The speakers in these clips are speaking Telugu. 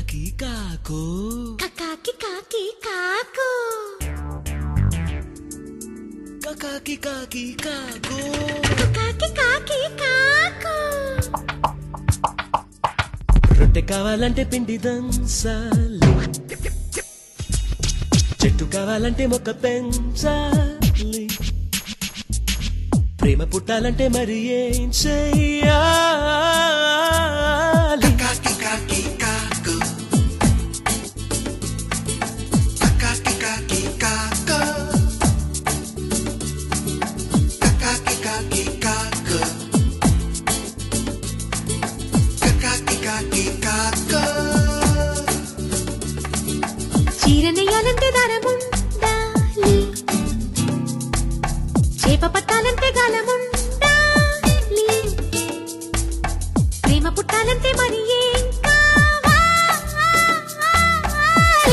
కాకి కాకో కకాకి కాకి కాకు కాకి కాకి కాకో కకాకి కాకి కాకు రొట్టె కావాలంటే పిండి దంచాలి చెట్టు కావాలంటే మొక్క పెంచాలి ప్రేమ పుట్టాలంటే మరి ఏం చెయ్యాలి Kaki kaki kaku. Kaki kaki kaku. Kaki kaki kaku. Kaki kaki kaku. చీర నెయ్యాలంటే దారముండాలి చేప పట్టాలంటే గాలముండాలి ప్రేమ పుట్టాలంటే మరి ఏం కావాలి?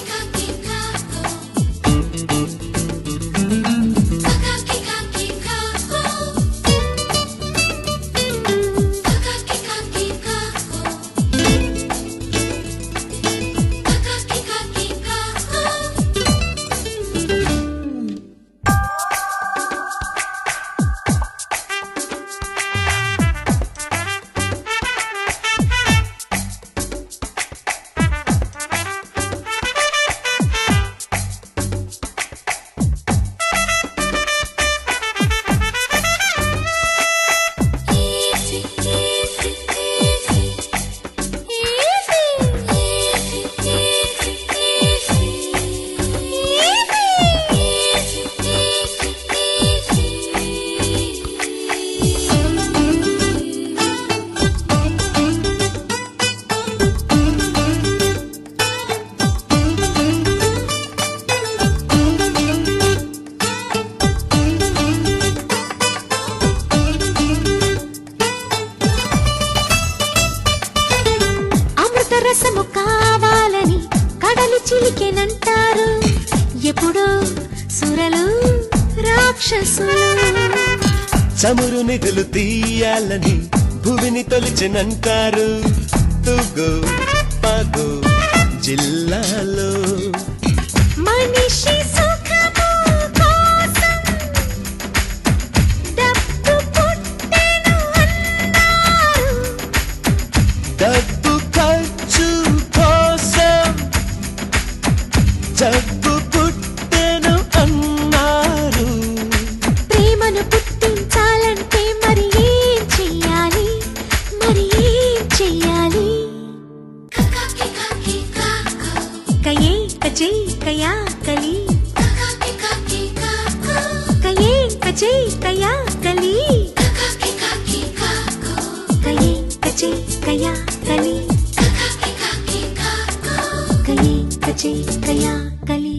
అమృత రసము కావాలని కడలి చిలికెనంటారు ఎప్పుడో సురలు రాక్షసులు చమురు నిధులు తీయాలని భూమిని తొలిచినంటారు తుగు పగు జిల్లాలో మనిషి సుఖము కోసం డబ్బు పుట్టెను అన్నారు డబ్బు ఖర్చు కోసం జబ్బు పుట్టెను అన్నారు ప్రేమను పుట్టించాలంటే మరి ఏం చెయ్యాలి మరి ఏం చెయ్యాలి కయే కచే కయా కలి కయే కచే కయా కలి కయే కచే కయా కలి కయే కచే కయా కలి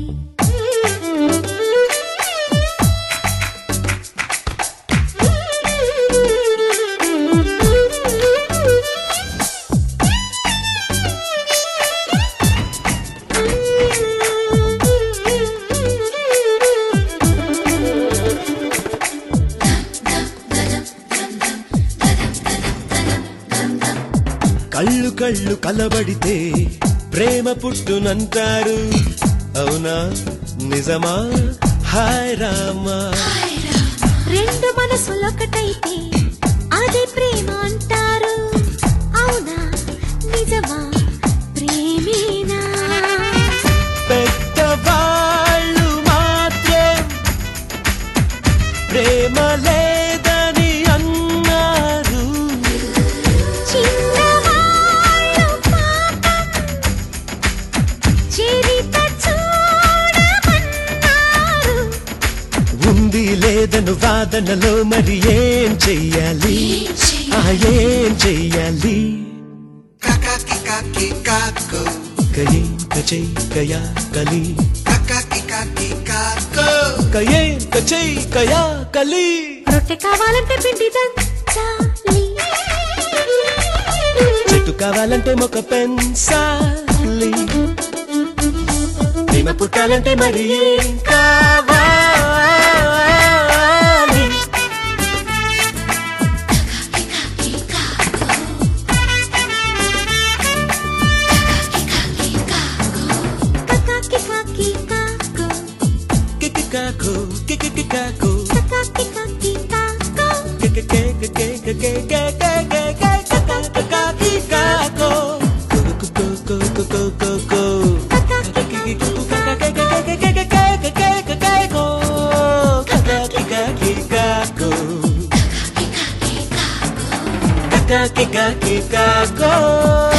కళ్ళు కళ్ళు కలబడితే ప్రేమ పుట్టునంటారు అవునా నిజమా హాయ్ రామా రెండు మనసులొకటైతే అదే ప్రేమ అంటారు అవునా నిజమా ప్రేమేనా పెద్దవాళ్ళు మాత్రం ప్రేమ లేదని అన్నారు చిన్నవాళ్ళు పాపం చరిత చూడమన్నారు ఉంది లేదను వాదనలో మరి ఏం చెయ్యాలి ఆ ఏం చెయ్యాలి Kaki kaki kaku. కయే కచై కయా కలి Kaki kaki kaku. కయే కచై కయా కలి రొట్టె కావాలంటే పిండి దంచాలి చెట్టు కావాలంటే మొక్క పెంచాలి ప్రేమ పుట్టాలంటే మరి ఏం కావాలి కిక కిక కికాకో